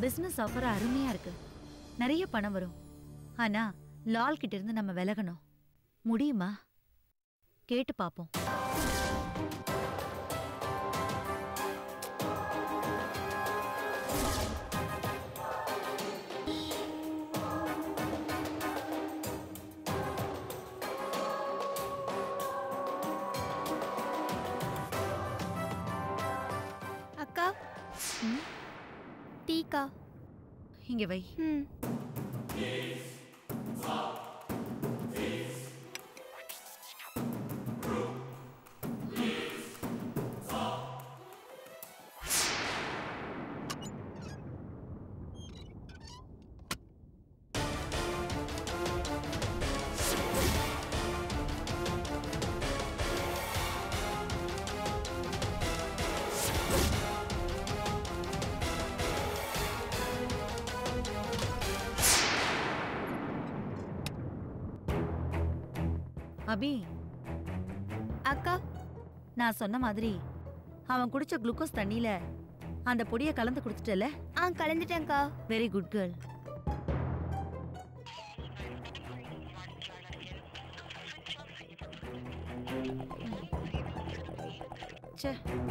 Business offer அருமையா இருக்கு நிறைய பணம் வரும் ஆனா லால் கிட்ட இருந்து நம்ம விலகணும் முடியுமா கேட்டு பாப்போம் அக்கா ம், டீக்கா இங்க வை ம் அபி அக்கா நான் சொன்ன மாதிரி அவன் குடிச்ச குளுக்கோஸ் தண்ணியில அந்த பொடியை கலந்து கொடுத்துட்டல ஆ கலந்துட்டேன்க்கா வெரி குட் கேர்ள் ச்சே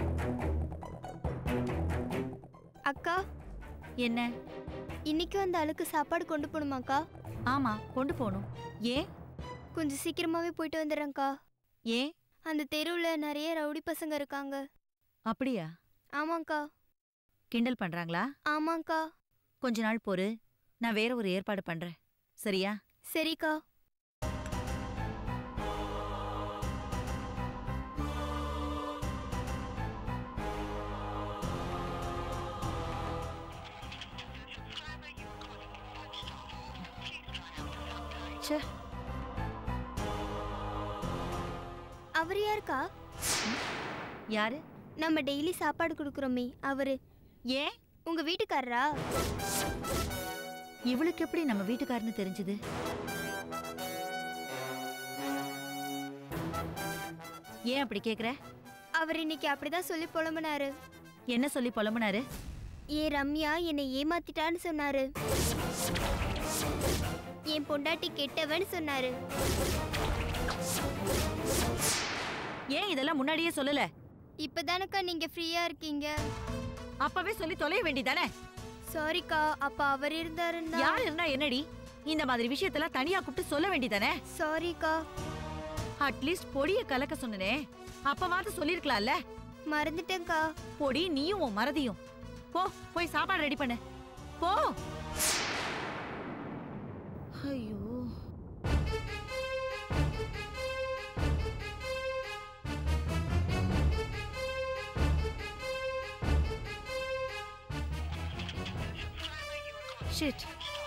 அக்கா என்ன இன்னைக்கும் அந்த ஆளுக்கு சாப்பாடு கொண்டு போகணுமாக்கா ஆமா கொண்டு போகணும் ஏன் கொஞ்சம் சீக்கிரமாவே போயிட்டு வந்துடுறேன்க்கா ஏன் அந்த தெருவில் நிறைய ரவுடி பசங்க இருக்காங்க அப்படியா ஆமாங்க்கா கிண்டல் பண்றாங்களா ஆமாங்க்கா கொஞ்ச நாள் பொறு நான் வேற ஒரு ஏற்பாடு பண்றேன் சரியா சரிக்கா ச்சே அவர் யாருக்கா யாரு நம்ம டெய்லி சாப்பாடு கொடுக்குறோமே அவரு ஏன் உங்க வீட்டுக்காரரா இவளுக்கு எப்படி நம்ம வீட்டுக்காரன்னு தெரிஞ்சது ஏன் அப்படி கேக்குற அவர் இன்னைக்கு அப்படிதான் சொல்லி புலம்புனாரு என்ன சொல்லி புலம்புனாரு ஏ ரம்யா என்னை ஏமாத்திட்டான்னு சொன்னாரு என் பொண்டாட்டி கெட்டவன்னு சொன்னாரு ஏன் இதெல்லாம் முன்னாடியே சொல்லல இப்பதானக்கா நீங்க ஃப்ரீயா இருக்கீங்க அப்பவே சொல்லி தொலைய வேண்டியதானே சாரிக்கா அப்ப அவர் இருந்தாருன்னா யார் இருந்தா என்னடி இந்த மாதிரி விஷயத்தெல்லாம் தனியா கூப்பிட்டு சொல்ல வேண்டியதானே சாரிக்கா அட்லீஸ்ட் பொடிய கலக்க சொன்னனே அப்பவாது சொல்லிருக்கலாம்ல மறந்துட்டேன்க்கா பொடி நீயும் உன் மறதியும் போ போய் சாப்பாடு ரெடி பண்ணு போ ஐயோ ஷிட்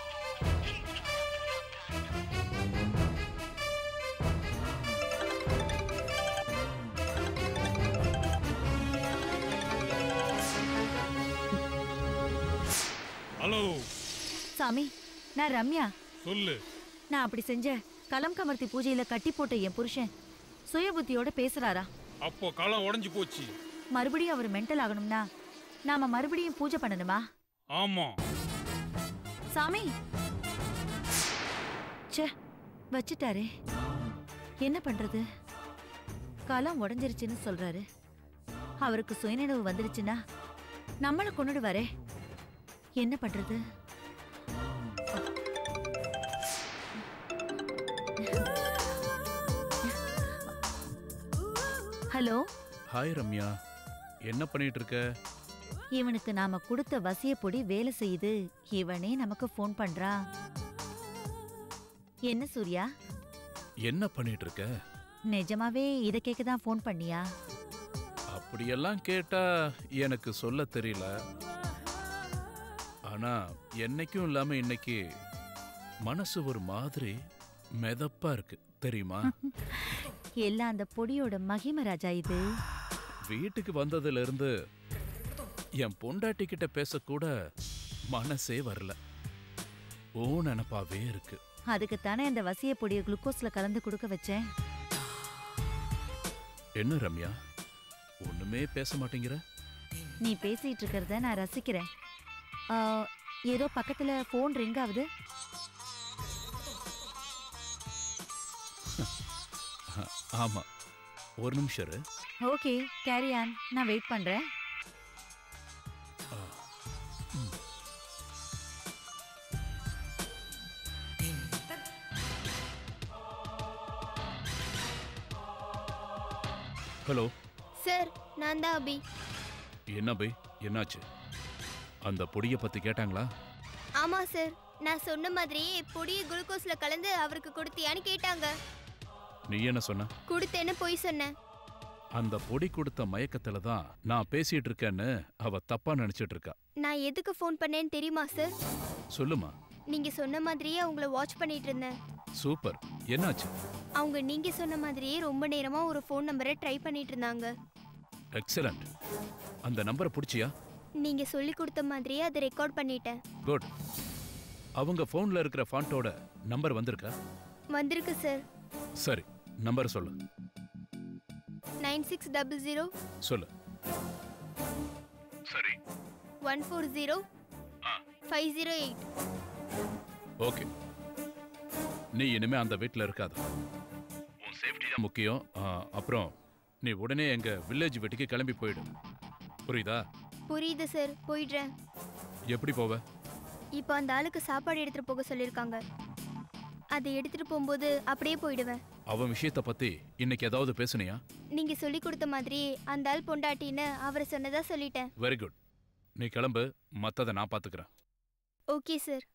ஹலோ சாமி நான் ரம்யா சொல்லு நான் அப்படி செஞ்ச கலம் கமர்த்தி பூஜையில கட்டி போட்ட என் புருஷன் சுய புத்தியோட பேசுறாரா அப்போ களம் உடைஞ்சு போச்சு மறுபடியும் அவர் மென்டல் ஆகணும்னா நாம மறுபடியும் பூஜை பண்ணணுமா ஆமா சாமி ச்சே வச்சிட்டாரே என்ன பண்றது காலம் உடஞ்சிருச்சுன்னு சொல்றாரு அவருக்கு சுயநினைவு வந்துருச்சுன்னா நம்மள கொண்டுடுவாரே என்ன பண்றது ஹலோ ஹாய் ரம்யா என்ன பண்ணிட்டு இருக்க இவனுக்கு நாம கொடுத்த வசிய பொடி வேலை செய்யுது இவனே நமக்கு ஃபோன் பண்றான் என்ன சூர்யா என்ன பண்ணிட்டு இருக்க நிஜமாவே இத கேட்க தான் ஃபோன் பண்ணியா அப்படியெல்லாம் கேட்டா எனக்கு சொல்ல தெரியல ஆனா என்னைக்கும் இல்லாம இன்னைக்கு மனசு ஒரு மாதிரி மெதப்பா இருக்கு தெரியுமா எல்லாம் அந்த பொடியோட மகிம ராஜா இது வீட்டுக்கு வந்ததுல இருந்து என் பொண்டாட்டி கிட்ட பேசக்கூட மனசே வரல ஓ நினப்பாவே இருக்கு அதுக்குத்தானே அந்த வசிய பொடியை குளுக்கோஸ்ல கலந்து கொடுக்க வச்சேன் என்ன ரம்யா ஒண்ணுமே பேச மாட்டேங்கிற நீ பேசிட்டு இருக்கிறத நான் ரசிக்கிறேன் ஆ, ஏதோ பக்கத்துல ஃபோன் ரிங் ஆகுது ஆமா ஒரு நிமிஷம் இரு. ஓகே கேரி ஆன் நான் வெயிட் பண்றேன் ஹலோ சார் நான் தான் அபி என்ன பை என்னாச்சு அந்த பொடியை பத்தி கேட்டாங்களா ஆமா சார் நான் சொன்ன மாதிரி பொடியை குளுக்கோஸ்ல கலந்து அவருக்கு கொடுத்தியான்னு கேட்டாங்க நீ என்ன சொன்ன கொடுத்தேன்னு பொய் சொன்னேன் அந்த பொடி கொடுத்த மயக்கத்துல தான் நான் பேசிட்டு இருக்கேன்னு அவ தப்பா நினைச்சிட்டு இருக்கா நான் எதுக்கு ஃபோன் பண்ணேன்னு தெரியுமா சார் சொல்லுமா நீங்க சொன்ன மாதிரியே அவங்கள வாட்ச் பண்ணிட்டு இருந்தேன் சூப்பர் என்னாச்சு அவங்க நீங்க சொன்ன மாதிரியே ரொம்ப நேரமா ஒரு ஃபோன் நம்பரை ட்ரை பண்ணிட்டு இருந்தாங்க எக்ஸலண்ட் அந்த நம்பரை பிடிச்சியா நீங்க சொல்லி கொடுத்த மாதிரியே அதை ரெக்கார்ட் பண்ணிட்டேன் குட் அவங்க ஃபோன்ல இருக்கிற ஃபாண்டோட நம்பர் வந்திருக்கா வந்திருக்கு சார் சரி நம்பர் சொல்லு நைன் சிக்ஸ் டபுள் ஜீரோ சொல்லு சரி one four zero five zero eight okay நீ இனிமே அந்த வீட்டில் இருக்காத உன் சேஃப்டி தான் முக்கியம் ஆ, அப்புறம் நீ உடனே எங்க வில்லேஜ் வீட்டுக்கு கிளம்பி போயிடு புரியுதா புரியுது சார் போயிடுறேன் எப்படி போவ இப்போ அந்த ஆளுக்கு சாப்பாடு எடுத்துட்டு போக சொல்லியிருக்காங்க அதை எடுத்துட்டு போகும்போது அப்படியே போயிடுவேன் அவன் விஷயத்த பத்தி இன்னைக்கு ஏதாவது பேசுனியா நீங்க சொல்லி கொடுத்த மாதிரி அந்த ஆள் பொண்டாட்டின்னு அவர் சொன்னதா சொல்லிட்டேன் வெரி குட் நீ கிளம்பு மத்ததை நான் பாத்துக்கிறேன் ஓகே சார்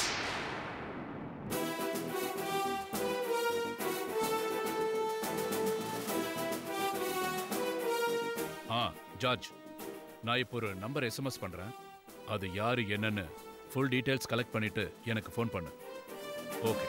ஆ ஜார்ஜ் நான் இப்போ ஒரு நம்பர் எஸ்எம்எஸ் பண்றேன் அது யாரு என்னன்னு ஃபுல் டீடைல்ஸ் கலெக்ட் பண்ணிட்டு எனக்கு ஃபோன் பண்ணு ஓகே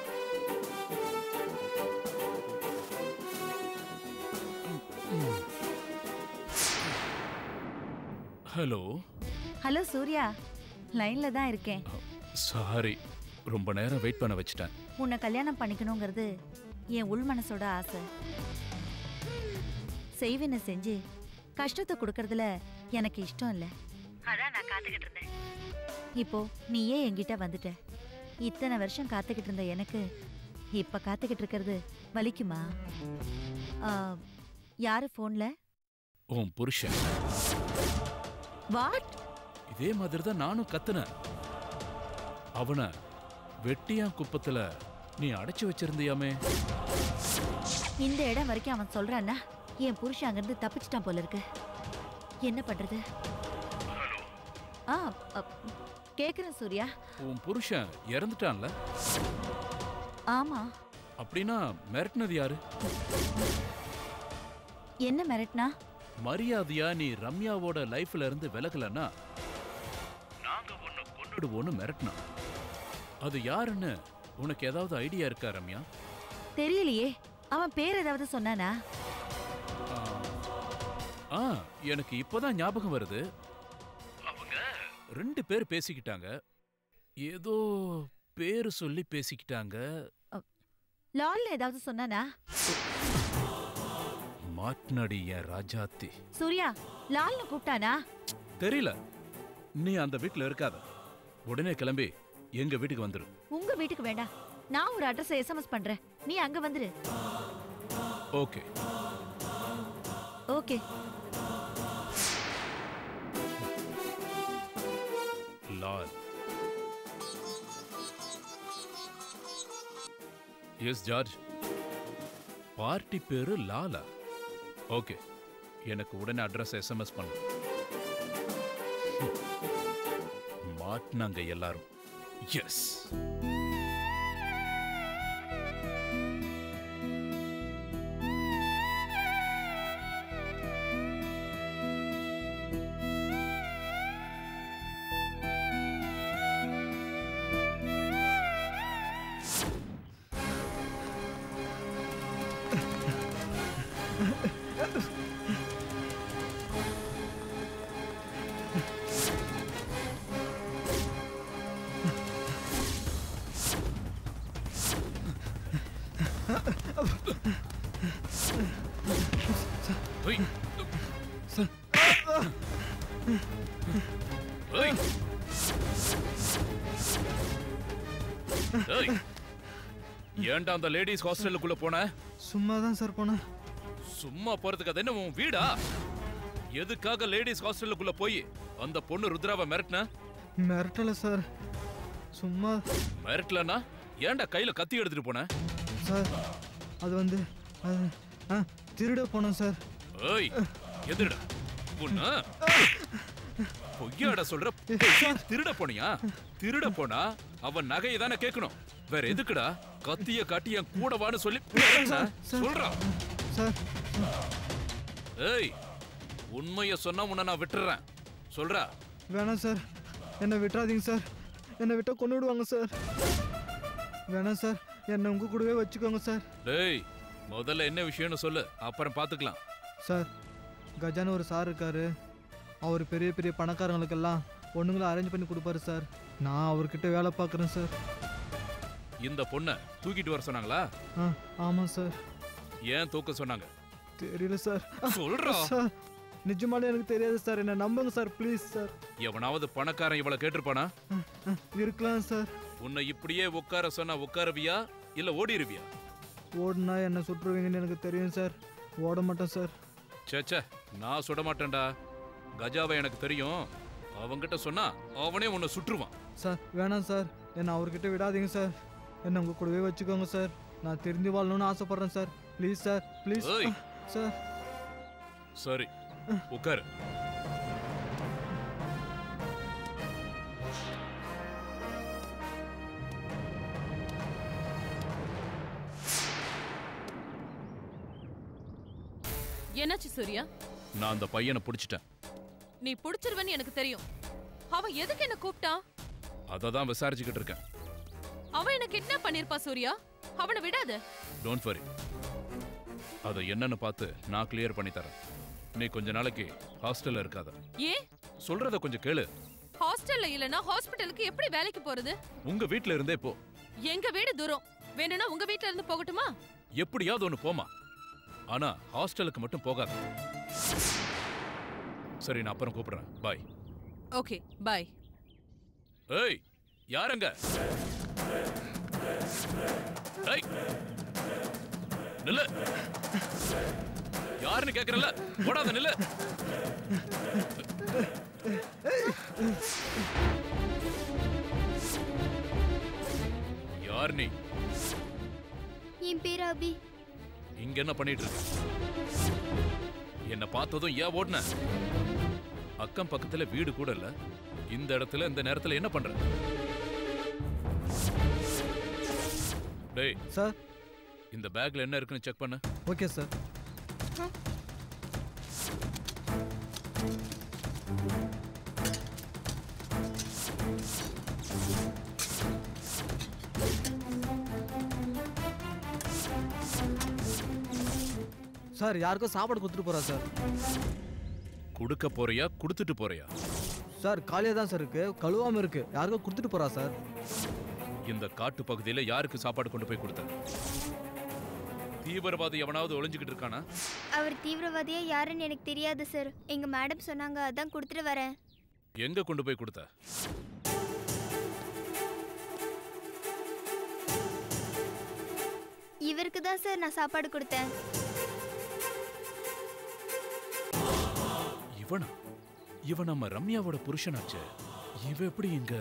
ஹலோ ஹலோ சூர்யா லைன்ல தான் இருக்கேன் சாரி ரொம்ப நேரம் வெயிட் பண்ண வச்சுட்டேன் உன்னை கல்யாணம் பண்ணிக்கணுங்கிறது என் உள் மனசோட ஆசை செய்வினை செஞ்சு கஷ்டத்தை கொடுக்கறதுல எனக்கு இஷ்டம் இல்ல அதான் நான் காத்துக்கிட்டு இருந்தேன் இப்போ நீயே என்கிட்ட வந்துட்ட இத்தனை வருஷம் காத்துக்கிட்டு இருந்த எனக்கு இப்ப காத்துக்கிட்டு இருக்கிறது வலிக்குமா ஆ, யாரு போன்ல உன் புருஷன் வாட் இதே மாதிரி தான் நானும் கத்துனேன் அவனை வெட்டியா குப்பத்துல நீ அடைச்சு வச்சிருந்தியாமே இந்த இடம் வரைக்கும் அவன் சொல்றான்னா என் புருஷன் அங்கிருந்து தப்பிச்சிட்டான் போல இருக்கு என்ன பண்றது ஆ அ, கேக்குறேன் சூர்யா உன் புருஷன் இறந்துட்டான்ல ஆமா அப்படின்னா மிரட்டினது யாரு என்ன மிரட்னா மரியாதையா நீ ரம்யாவோட லைஃப்ல இருந்து விலகலன்னா நாங்க உன்னை கொண்டுடுவோன்னு மிரட்டினா அது யாருன்னு உனக்கு ஏதாவது ஐடியா இருக்கா ரம்யா தெரியலையே அவன் பேர் ஏதாவது சொன்னானா ஆ, ஆ எனக்கு இப்பதான் ஞாபகம் வருது அவங்க ரெண்டு பேர் பேசிக்கிட்டாங்க ஏதோ பேரு சொல்லி பேசிக்கிட்டாங்க லால்ல ஏதாவது சொன்னானா மாட்னடி என் ராஜாத்தி சூர்யா லால்னு கூப்பிட்டானா தெரியல நீ அந்த வீட்ல இருக்காத உடனே கிளம்பி எங்க வீட்டுக்கு வந்துரு உங்க வீட்டுக்கு வேண்டாம் நான் ஒரு அட்ரஸ் எஸ்எம்எஸ் பண்றேன் நீ அங்க வந்துரு okay okay Lal S George party பேரு லாலா ஓகே எனக்கு உடனே அட்ரஸ் எஸ்எம்எஸ் பண்ணு மாட்டினாங்க எல்லாரும் எஸ் Hey. Hey. ஏய், ஏன்டா அந்த லேடிஸ் ஹாஸ்டலுக்குள்ள போன சும்மா தான் சார் போனேன் சும்மா போறதுக்கு அது என்ன உன் வீடா எதுக்காக லேடிஸ் ஹாஸ்டலுக்குள்ள போய் அந்த பொண்ணு ருத்ராவை மிரட்டின மிரட்டல சார் சும்மா மிரட்டலன்னா ஏன்டா கையில கத்தி எடுத்துட்டு போன சார் அது வந்து அது ஆ திருட போனோம் சார் ஏய் எதிரடா உன்ன பொய்யாடா சொல்ற பொய்யா திருட போனியா திருட போனா அவன் நகையை தானே கேட்கணும் வேற எதுக்குடா கத்திய காட்டி என் கூட வான்னு சொல்லி மிரட்டுன? சொல்றா சார் ஏய் உண்மைய சொன்னா உன்னை நான் விட்டுறேன் சொல்றா வேணாம் சார் என்னை விட்டுறாதீங்க சார் என்னை விட்டா கொண்டு விடுவாங்க சார் வேணாம் சார் என்னை உங்க கூடவே வச்சுக்கோங்க சார் டேய் முதல்ல என்ன விஷயம்னு சொல்லு அப்புறம் பாத்துக்கலாம் சார் கஜான்னு ஒரு சார் இருக்காரு அவர் பெரிய பெரிய பணக்காரங்களுக்கெல்லாம் பொண்ணுங்களை அரேஞ்ச் பண்ணி கொடுப்பாரு சார் நான் அவர்கிட்ட வேலை பார்க்குறேன் சார் இந்த பொண்ணை தூக்கிட்டு வர சொன்னாங்களா ஆ ஆமாம் சார் ஏன் தூக்க சொன்னாங்க தெரியல சார் சொல்றா சார் நிஜமாலே எனக்கு தெரியாது சார் என்னை நம்புங்க சார் ப்ளீஸ் சார் எவனாவது பணக்காரன் இவளை கேட்டிருப்பானா இருக்கலாம் சார் உன்னை இப்படியே உட்கார சொன்னா உட்காருவியா இல்ல ஓடிருவியா ஓடுனா என்னை சுட்டுருவீங்கன்னு எனக்கு தெரியும் சார் ஓட மாட்டேன் சார் சேச்சே நான் சுட மாட்டேன்டா கஜாவை எனக்கு தெரியும் அவன்கிட்ட சொன்னா அவனே உன்னை சுற்றுவான் சார் வேணாம் சார் என்னை அவர்கிட்ட விடாதீங்க சார் என்னை உங்கள் கூடவே வச்சுக்கோங்க சார் நான் திருந்தி வாழணும்னு ஆசைப்பட்றேன் சார் ப்ளீஸ் சார் ப்ளீஸ் ஏய். சார் சரி உட்காரு என்னாச்சு சூர்யா நான் அந்த பையனை பிடிச்சிட்டேன் நீ புடிச்சிருவன்னு எனக்கு தெரியும் அவன் எதுக்கு என்ன கூப்பிட்டான் அதை தான் விசாரிச்சுக்கிட்டு இருக்கேன் அவன் என்ன கிட்னாப் பண்ணிருப்பா சூர்யா அவனை விடாத டோன்ட் வரி அதை என்னன்னு பார்த்து நான் கிளியர் பண்ணி தரேன் நீ கொஞ்ச நாளைக்கு ஹாஸ்டல்ல இருக்காத ஏன் சொல்றத கொஞ்சம் கேளு ஹாஸ்டல்ல இல்லனா ஹாஸ்பிட்டலுக்கு எப்படி வேலைக்கு போறது உங்க வீட்ல இருந்தே போ எங்க வீடு தூரம் வேணும்னா உங்க வீட்ல இருந்து போகட்டுமா எப்படியாவது ஒன்று போமா ஆனா ஹாஸ்டலுக்கு மட்டும் போகாத சரி நான் அப்புறம் கூப்பிடுறேன் பாய் ஓகே பாய் ஏய் யாருங்க ஏய் நில்லு யாருன்னு கேக்குறல போடாத நில்லு யார் நீ என் பேர் அபி இங்க என்ன பண்ணிட்டு இருக்க என்ன பார்த்ததும் ஏன் ஓடுன அக்கம் பக்கத்துல வீடு கூட இல்ல இந்த இடத்துல இந்த நேரத்துல என்ன பண்ற டேய் சார் இந்த பேக்ல என்ன இருக்குன்னு செக் பண்ணு ஓகே சார் சார் யாருக்கும் சாப்பாடு கொடுத்துட்டு போறா சார் கொடுக்க போறியா கொடுத்துட்டு போறியா சார் காலியாக தான் சார் இருக்கு கழுவாம இருக்கு யாருக்கும் கொடுத்துட்டு போறா சார் இந்த காட்டு பகுதியில யாருக்கு சாப்பாடு கொண்டு போய் கொடுத்த தீவிரவாதி எவனாவது ஒளிஞ்சுக்கிட்டு இருக்கானா அவர் தீவிரவாதியா யாருன்னு எனக்கு தெரியாது சார் எங்க மேடம் சொன்னாங்க அதான் கொடுத்துட்டு வரேன் எங்க கொண்டு போய் கொடுத்த இவருக்கு தான் சார் நான் சாப்பாடு கொடுத்தேன் இவனா இவன் நம்ம ரம்யாவோட புருஷனாச்சே இவன் எப்படி இங்க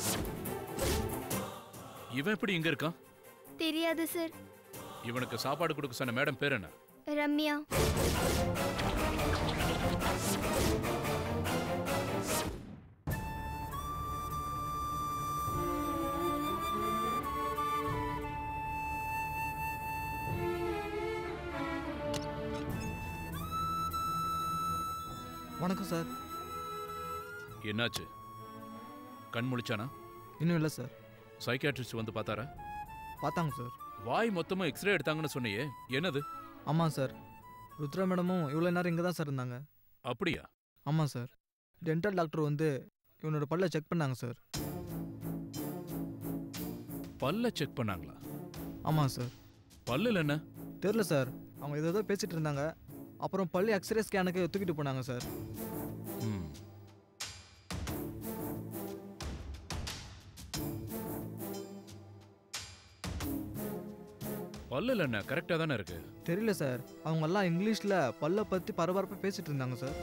இவன் எப்படி இங்க இருக்கான் தெரியாது சார் இவனுக்கு சாப்பாடு கொடுக்க சொன்ன மேடம் பேர் என்ன ரம்யா வணக்கம் சார் என்னாச்சு கண் முழிச்சானா இன்னும் இல்லை சார் சைக்காட்ரிஸ்ட் வந்து பார்த்தாரா பார்த்தாங்க சார் வாய் மொத்தமா எக்ஸ்ரே எடுத்தாங்கன்னு சொன்னியே என்னது ஆமாம் சார் ருத்ரா மேடமும் இவ்வளோ நேரம் இங்கே தான் சார் இருந்தாங்க அப்படியா ஆமாம் சார் டென்டல் டாக்டர் வந்து இவனோட பல்லை செக் பண்ணாங்க சார் பல்ல செக் பண்ணாங்களா ஆமாம் சார் பல்லுல என்ன தெரில சார் அவங்க ஏதோ பேசிட்டு இருந்தாங்க அப்புறம் பள்ளி எக்ஸ்ரே ஸ்கேனுக்கு தூக்கிட்டு போனாங்க சார் ம். பல்லுல என்ன கரெக்டா தானே இருக்கு தெரியல சார் அவங்கெல்லாம் இங்கிலீஷில் பல்லை பற்றி பரபரப்பாக பேசிட்டு இருந்தாங்க சார்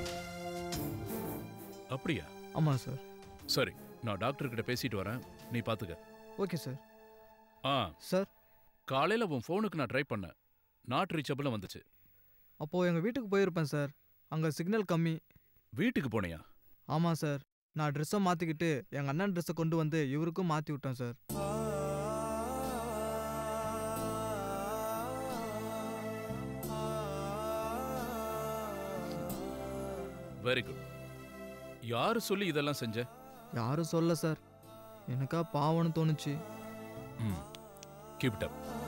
அப்படியா ஆமாம் சார் சரி நான் டாக்டர் கிட்ட பேசிட்டு வரேன் நீ பாத்துக்க ஓகே சார் ஆ சார் காலையில உன் ஃபோனுக்கு நான் ட்ரை பண்ணேன் நாட் ரீச்சபிள் வந்துச்சு அப்போது எங்கள் வீட்டுக்கு போயிருப்பேன் சார் அங்கே சிக்னல் கம்மி வீட்டுக்கு போனியா ஆமாம் சார் நான் ட்ரெஸ்ஸை மாற்றிக்கிட்டு எங்கள் அண்ணன் ட்ரெஸ்ஸை கொண்டு வந்து இவருக்கும் மாற்றி விட்டேன் சார் வெரி குட் யாரு சொல்லி இதெல்லாம் செஞ்ச யாரும் சொல்ல சார் எனக்கா பாவம்னு தோணுச்சு ம் கீப் இட் அப்